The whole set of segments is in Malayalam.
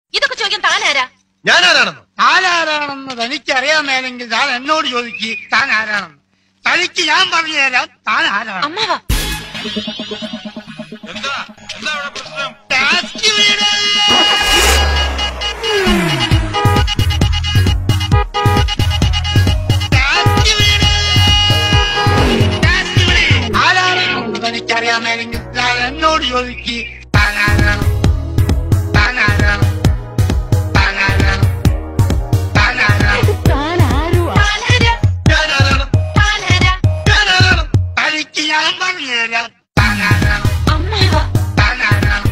ഇതൊക്കെ ചോദിക്കാൻ താനാരാ ഞാനാരാണെന്നോ താനാരാണെന്ന് തനിക്കറിയാൻ മേലെങ്കിൽ താൻ എന്നോട് ചോദിക്ക് താൻ ആരാണെന്ന് തനിക്ക് ഞാൻ പറഞ്ഞു തരാം താൻ ആരാണ് അമ്മാവാ എന്താ എന്താ അവിടെ പ്രശ്നം ടാക്സി വീട്. ടാക്സി വീട്. ടാക്സി വീട്. ആരാണെന്ന് തനിക്കറിയാൻ മേലെങ്കിൽ താൻ എന്നോട് ചോദിക്ക് താൻ ആരാണ് താൻ ആരാണ് താൻ ആരാണ് താൻ ആരാണ് താനാരാ ഞാനാരാണ് താനാരാ ഞാനാരാണ് തനിക്ക് ഞാൻ പറഞ്ഞു തരാം താൻ ആരാണ് അമ്മാവാ താൻ ആരാണ്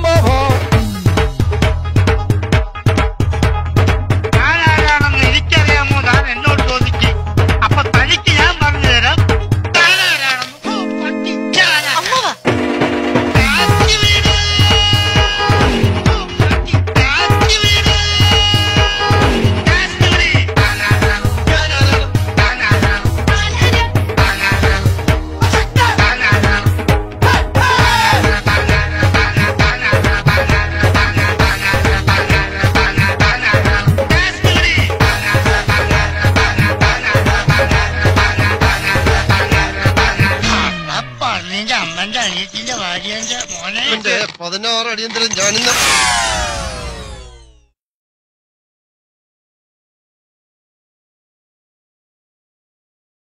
താനാരാണെന്ന് എനിക്കറിയാമോ താൻ എന്നോട് ചോദിക്ക് അപ്പൊ തനിക്ക് ഞാൻ പറഞ്ഞു തരാം താനാരാണെന്ന് ഓ, പട്ടി, ഞാനാ. അമ്മാവാ ടാക്സി വീട്. ഓ, പട്ടി, ടാക്സി വീട്. ടാക്സി വീട്. താനാരാണ്? ഞാനാരാണ് താനാരാണ്? താനാരാ താനാരാണ്? താനാരാണ്? പന്നിന്റെ അമ്മന്റെ അനിയത്തിന്റെ ഭാര്യന്റെ മോനെ ഇവന്റെ പതിനാറ് അടിയന്തരം ഞാനിന്ന്